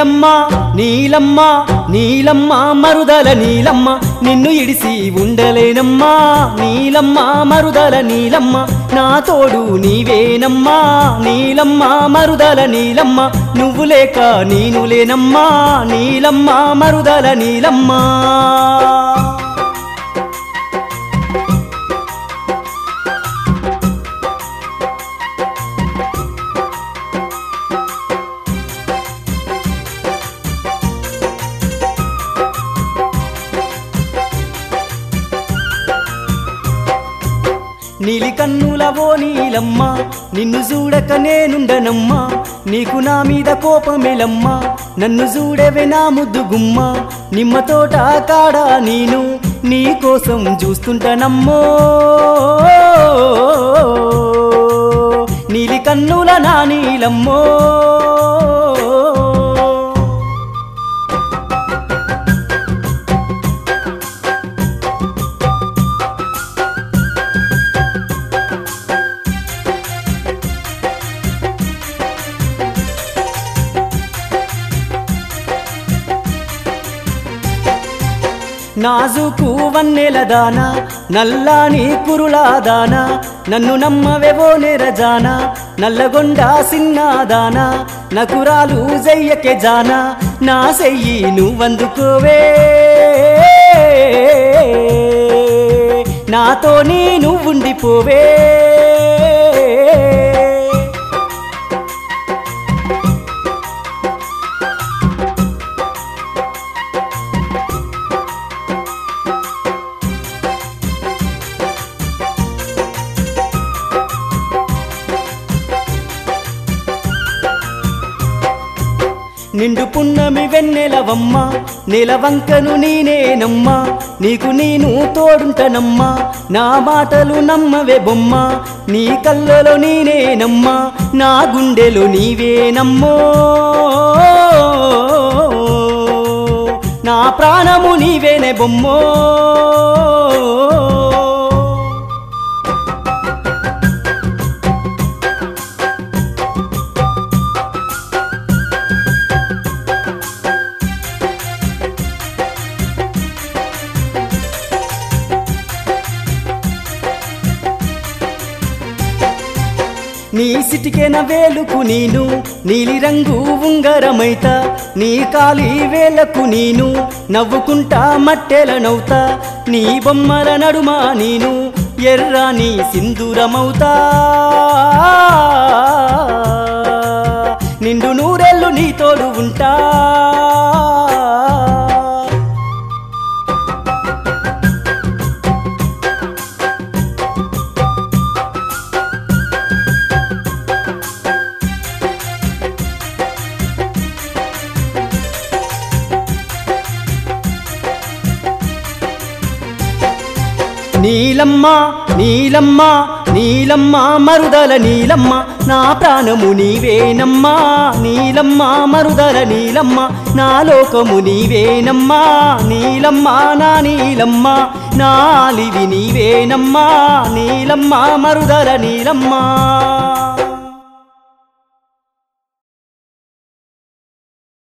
నీలమ్మ నీలమ్మ నీలమ్మ మరుదల నీలమ్మ నిన్ను ఇడిసి ఉండలేనమ్మా నీలమ్మ మరుదల నీలమ్మ నా తోడు నీవేనమ్మా నీలమ్మ మరుదల నీలమ్మ నువ్వు లేక నేను లేనమ్మా నీలమ్మ మరుదల నీలమ్మ నీలి కన్నులవో నీలమ్మ నిన్ను చూడక నేనుండనమ్మా నీకు నా మీద కోపమేలమ్మా నన్ను చూడవే నా ముద్దు గుమ్మ నిమ్మ తోట కాడా నేను నీ కోసం చూస్తుంటానమ్మో నీలి కన్నుల నా నీలమ్మో నాజుకు వన్నెల దానా నల్లాని కురులా దానా నన్ను నమ్మవెవో నెరజానా నల్లగొండ సిన్నాదానా నకురాలు జయ్యకే జానా నా సెయ్యి నువ్వందుకోవే నాతో నీ నువ్వుండిపోవే నిండు పున్నమి వెన్నెలవమ్మ నెలవంకను నేనేనమ్మా నీకు నేను తోడుంటనమ్మా నా మాటలు నమ్మవే బొమ్మ నీ కళ్ళలో నేనేనమ్మా నా గుండెలో నీవేనమ్మో నా ప్రాణము నీవేనే బొమ్మో నీ సిటికెన వేలుకు నేను నీలిరంగు ఉంగరమైత నీ కాలి వేలకు నేను నవ్వుకుంటా మట్టెల నవ్వుతా నీ బొమ్మల నడుమ నేను ఎర్రాని సింధూరమవుతా నిండు నూరెళ్ళు నీ తోడు ఉంటా నీలమ్మ నీలమ్మ నీలమ్మ మరుదల నీలమ్మ నా ప్రాణము నీవేనమ్మా నీలమ్మ మరుదల నీలమ్మ నా లోకము నీవేనమ్మా నీలమ్మ నా నీలమ్మ నాలివి నీవేనమ్మా నీలమ్మ మరుదల నీలమ్మ